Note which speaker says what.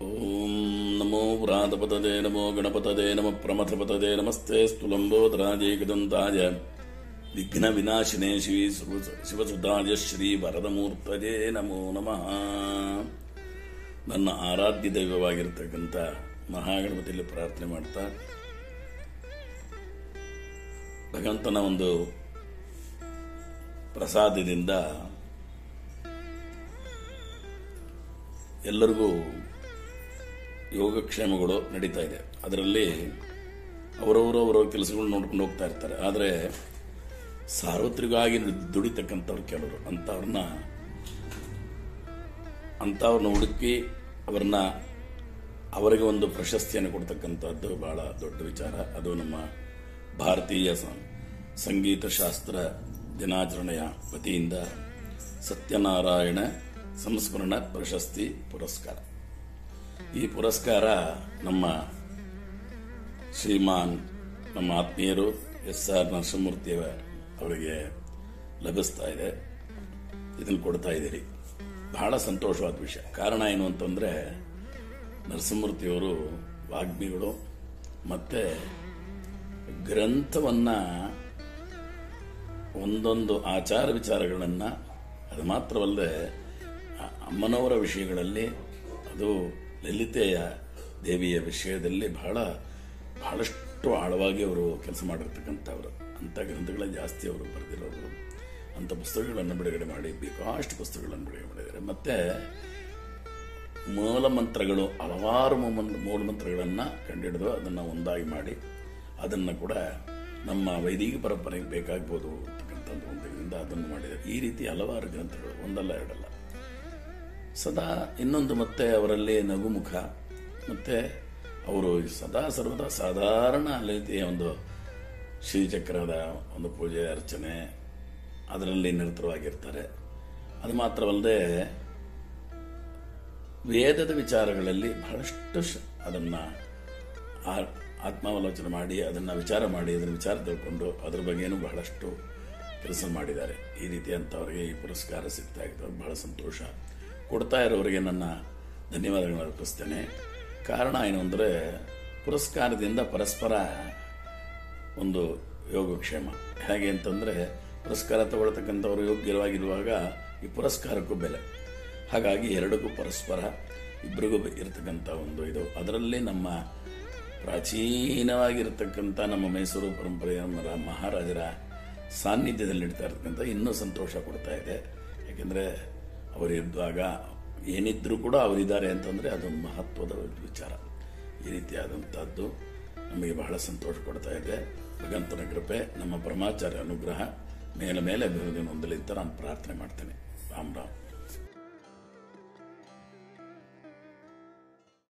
Speaker 1: ಓಂ ನಮೋ ವ್ರಾತಪತದೆ ನಮೋ ಗಣಪತದೆ ನಮ ಪ್ರಮಥಪತದೆ ನಮಸ್ತೆ ಸ್ತುಲಂಬೋದರಾಜೇಕದಂತಾಯ ವಿಘ್ನ ವಿನಾಶಿನೇ ಶ್ರೀ ಶಿವಸುಧಾಯ ಶ್ರೀ ವರದಮೂರ್ತಜೇ ನಮೋ ನಮಃ ನನ್ನ ಆರಾಧ್ಯ ದೈವವಾಗಿರ್ತಕ್ಕಂಥ ಮಹಾಗಣಪತಿಯಲ್ಲಿ ಪ್ರಾರ್ಥನೆ ಮಾಡ್ತಾ ಭಗವಂತನ ಒಂದು ಪ್ರಸಾದದಿಂದ ಎಲ್ಲರಿಗೂ ಯೋಗಕ್ಷೇಮಗಳು ನಡೀತಾ ಇದೆ ಅದರಲ್ಲಿ ಅವರವರು ಅವರ ಕೆಲಸಗಳು ನೋಡ್ಕೊಂಡು ಹೋಗ್ತಾ ಇರ್ತಾರೆ ಆದರೆ ಸಾರ್ವತ್ರಿಕವಾಗಿ ದುಡಿತಕ್ಕಂಥವ್ರು ಕೆಲವರು ಅಂಥವ್ರನ್ನ ಅಂಥವ್ರನ್ನ ಹುಡುಕಿ ಅವ್ರನ್ನ ಅವರಿಗೆ ಒಂದು ಪ್ರಶಸ್ತಿಯನ್ನು ಕೊಡ್ತಕ್ಕಂಥದ್ದು ಬಹಳ ದೊಡ್ಡ ವಿಚಾರ ಅದು ನಮ್ಮ ಭಾರತೀಯ ಸ- ಸಂಗೀತ ಶಾಸ್ತ್ರ ದಿನಾಚರಣೆಯ ವತಿಯಿಂದ ಸತ್ಯನಾರಾಯಣ ಸಂಸ್ಮರಣ ಪ್ರಶಸ್ತಿ ಪುರಸ್ಕಾರ ಈ ಪುರಸ್ಕಾರ ನಮ್ಮ ಶ್ರೀಮಾನ್ ನಮ್ಮ ಆತ್ಮೀಯರು ಎಸ್ ಆರ್ ನರಸಿಂಹಮೂರ್ತಿ ಅವರಿಗೆ ಲಭಿಸ್ತಾ ಇದೆ ಇದನ್ನು ಕೊಡ್ತಾ ಇದ್ದೀರಿ ಬಹಳ ಸಂತೋಷವಾದ ವಿಷಯ ಕಾರಣ ಏನು ಅಂತಂದ್ರೆ ನರಸಿಂಹಮೂರ್ತಿಯವರು ವಾಗ್ಮಿಗಳು ಮತ್ತೆ ಗ್ರಂಥವನ್ನ ಒಂದೊಂದು ಆಚಾರ ವಿಚಾರಗಳನ್ನು ಅದು ಮಾತ್ರವಲ್ಲದೆ ಆ ಅಮ್ಮನವರ ವಿಷಯಗಳಲ್ಲಿ ಅದು ಲಲಿತೆಯ ದೇವಿಯ ವಿಷಯದಲ್ಲಿ ಬಹಳ ಬಹಳಷ್ಟು ಆಳವಾಗಿ ಅವರು ಕೆಲಸ ಮಾಡಿರ್ತಕ್ಕಂಥವ್ರು ಅಂಥ ಗ್ರಂಥಗಳ ಜಾಸ್ತಿ ಅವರು ಬರೆದಿರೋರು ಅಂಥ ಪುಸ್ತಕಗಳನ್ನು ಬಿಡುಗಡೆ ಮಾಡಿ ಬೇಕಾಷ್ಟು ಪುಸ್ತಕಗಳನ್ನು ಬಿಡುಗಡೆ ಮಾಡಿದ್ದಾರೆ ಮತ್ತೆ ಮೂಲ ಮಂತ್ರಗಳು ಹಲವಾರು ಮೂಲ- ಮೂಲ ಮಂತ್ರಗಳನ್ನು ಕಂಡುಹಿಡಿದು ಅದನ್ನು ಒಂದಾಗಿ ಮಾಡಿ ಅದನ್ನು ಕೂಡ ನಮ್ಮ ವೈದಿಕ ಪರಂಪರೆಗೆ ಬೇಕಾಗ್ಬೋದು ಅಂತಕ್ಕಂಥ ಒಂದು ಇದರಿಂದ ಅದನ್ನು ಮಾಡಿದ್ದಾರೆ ಈ ರೀತಿ ಹಲವಾರು ಗ್ರಂಥಗಳು ಒಂದಲ್ಲ ಎರಡಲ್ಲ ಸದಾ ಇನ್ನೊಂದು ಮತ್ತೆ ಅವರಲ್ಲಿ ನಗುಮುಖ ಮತ್ತೆ ಅವರು ಸದಾ ಸರ್ವದಾ ಸಾಧಾರಣ ರೀತಿಯ ಒಂದು ಶ್ರೀಚಕ್ರದ ಒಂದು ಪೂಜೆ ಅರ್ಚನೆ ಅದರಲ್ಲಿ ನಿರತವಾಗಿರ್ತಾರೆ ಅದು ಮಾತ್ರವಲ್ಲದೆ ವೇದದ ವಿಚಾರಗಳಲ್ಲಿ ಬಹಳಷ್ಟು ಶ- ಅದನ್ನ ಆ- ಆತ್ಮಾವಲೋಚನೆ ಮಾಡಿ ಅದನ್ನ ವಿಚಾರ ಮಾಡಿ ಅದರ ವಿಚಾರ ತಿಳ್ಕೊಂಡು ಅದ್ರ ಬಗ್ಗೆನೂ ಬಹಳಷ್ಟು ಕೆಲಸ ಮಾಡಿದ್ದಾರೆ ಈ ರೀತಿ ಅಂತವರಿಗೆ ಈ ಪುರಸ್ಕಾರ ಸಿಗ್ತಾ ಇತ್ತು ಬಹಳ ಸಂತೋಷ ಕೊಡ್ತಾ ಇರೋರಿಗೆ ನನ್ನ ಧನ್ಯವಾದಗಳನ್ನು ಅರ್ಪಿಸ್ತೇನೆ ಕಾರಣ ಏನು ಅಂದರೆ ಪುರಸ್ಕಾರದಿಂದ ಪರಸ್ಪರ ಒಂದು ಯೋಗಕ್ಷೇಮ ಹೇಗೆ ಅಂತಂದರೆ ಪುರಸ್ಕಾರ ತಗೊಳ್ತಕ್ಕಂಥವ್ರು ಯೋಗ್ಯವಾಗಿರುವಾಗ ಈ ಪುರಸ್ಕಾರಕ್ಕೂ ಬೆಲೆ ಹಾಗಾಗಿ ಎರಡಕ್ಕೂ ಪರಸ್ಪರ ಇಬ್ಬರಿಗೂ ಇರತಕ್ಕಂಥ ಒಂದು ಇದು ಅದರಲ್ಲಿ ನಮ್ಮ ಪ್ರಾಚೀನವಾಗಿರ್ತಕ್ಕಂಥ ನಮ್ಮ ಮೈಸೂರು ಪರಂಪರೆಯ ನಮ್ಮ ರಾ- ಮಹಾರಾಜರ ಸಾನ್ನಿಧ್ಯದಲ್ಲಿ ನಡೀತಾ ಇರ್ತಕ್ಕಂಥ ಇನ್ನೂ ಸಂತೋಷ ಕೊಡ್ತಾ ಇದೆ ಯಾಕೆಂದರೆ ಅವರಿದ್ದಾಗ ಏನಿದ್ರೂ ಕೂಡ ಅವರಿದ್ದಾರೆ ಅಂತಂದರೆ ಅದೊಂದು ಮಹತ್ವದ ವಿಚಾರ ಈ ರೀತಿಯಾದಂಥದ್ದು ನಮಗೆ ಬಹಳ ಸಂತೋಷ ಕೊಡ್ತಾ ಇದೆ ಭಗವಂತನ ಕೃಪೆ ನಮ್ಮ ಬ್ರಹ್ಮಾಚಾರ್ಯ ಅನುಗ್ರಹ ಮೇಲೆ ಮೇಲೆ ಅಭಿವೃದ್ಧಿ ಹೊಂದಲಿ ಅಂತ ನಾನು ಪ್ರಾರ್ಥನೆ ಮಾಡ್ತೇನೆ ರಾಮ್ ರಾಮ್